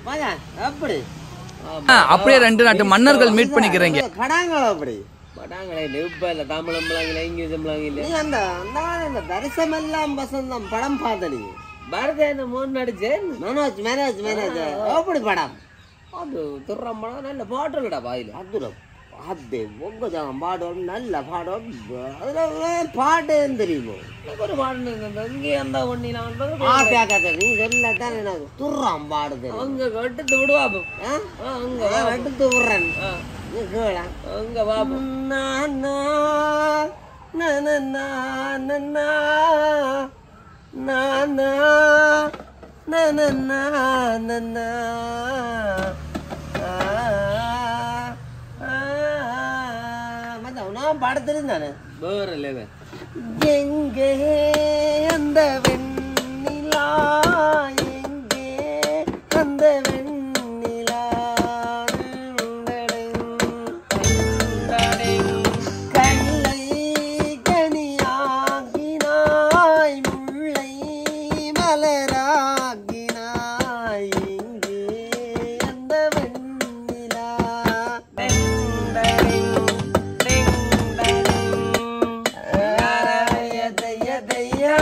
மகன் எப்படி ஆ, அப்படியே ரெண்டு நாட்டு மன்னர்கள் மீட் பண்ணிக்கிறீங்க படாங்களோ அப்படி பட்டாங்களே இப்ப இல்ல தமிழ் பிள்ளைங்கள இங்கிலீஷ் பிள்ளைங்கள நீ அந்த அந்த அந்த தரிசமெல்லாம் வசந்தம் படம் பார்த்த நீ பாரத என்ன மூணு நடிச்சேன் மனோஜ் மேனேஜ் மேனேஜ் எப்படி படம் அது துறம் படம் நல்ல பாட்டு இல்லடா பாயில அதுரம் அது உங்க ஜனம் பாடம் நல்ல பாடம் அதுல பாட்டு தெரியுமோ எனக்கு ஒரு பாட்டு இருந்தது. இங்கே அந்த ஒன்னிலாம் வந்தது ஆசையா கதை நீ சொல்ல தான் எனக்கு துர்றான் பாடு தெரியும் அங்க கட்டு விடுவா அப்போ. ஆ? ஆ, அங்க நான் எடுத்து விடுறேன் ஆ, நீ கேளா அங்க பாப்போம் நான் நான் நான் நான் நான் நான் நான் நான் நான் நான் பாடத்திலும் தானே வேற இல்லவே எங்கே அந்த வெண்ணிலா எங்கே அந்த வெண்ணிலா கல்லை கனியாகினாய் முல்லை மலராகினாய் எங்கே அந்த வெண்ணிலா தைய தையா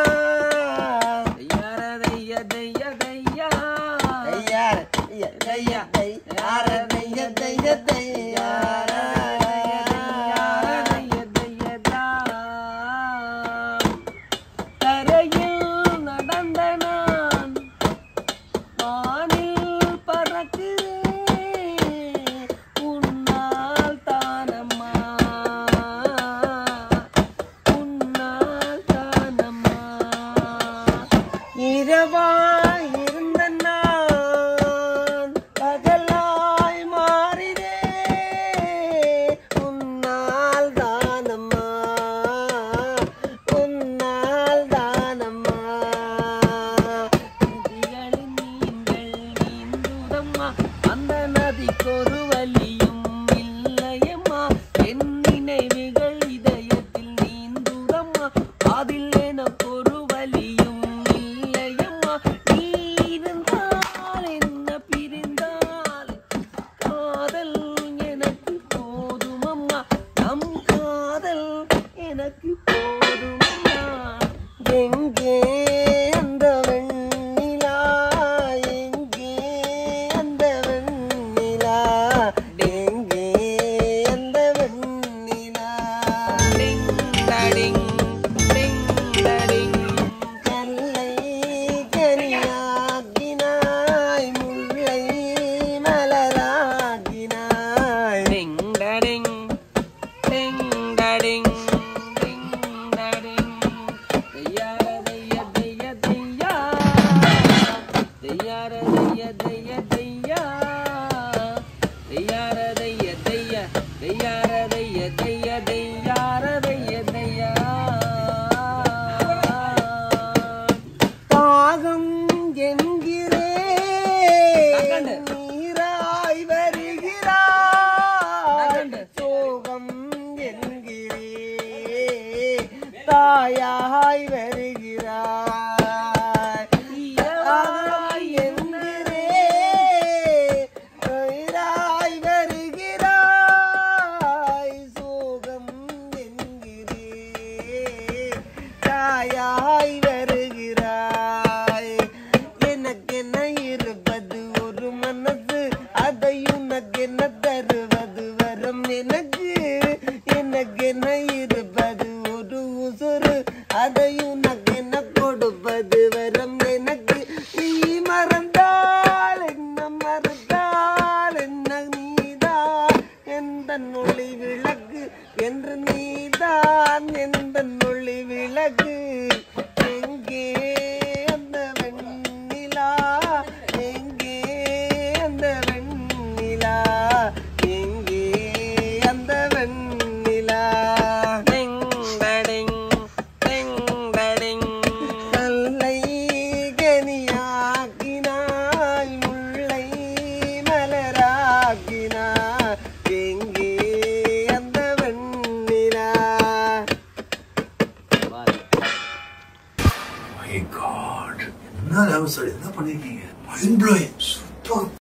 தையா தையா தையா தையா தையா தையார தைய தைய தையார தரையில் நடந்த நான் வானில் பறக்கிறேன் உன்னால் தானம்மா உன்னால் தானம்மா இரவாய் இருந்த நான் பகலாய் மாறினே உன்னால் தானம்மா உன்னால் தானம்மா நதிகளின் நீங்கள் நீந்துதம்மா அந்த நதிக்கொரு வழியும் இல்லையம்மா என் நினைவுகள் இதயத்தில் நீந்துதம்மா அதில் எனக்கொரு வழியும் இல்லையம்மா நீ இருந்தால் என்ன பிரிந்தால் காதல் எனக்கு போதுமம்மா நம் காதல் எனக்கு போதுமம்மா எங்கே அந்த வெண்ணிலா எங்கே அந்த வெண்ணிலா எங்கே அந்த வெண்ணிலா டிங் டடிங் டிங் டடிங் கல்லை கனியாக்கினாய் முல்லை மலராக்கினாய் டிங் டடிங் டிங் டடிங் டிங் டடிங் தையார தைய தைய தையா தையார தைய தைய தையா தையார தைய தைய தையார தைய தைய தையார தைய தையா தாகம் என்கிறே தகண்டு. நீராய் வருகிறாய் தகண்டு. சோகம் என்கிறே தாயாய் வருகிறாய் தாய் என்கிறே நீராய் வருகிறாய் சோகம்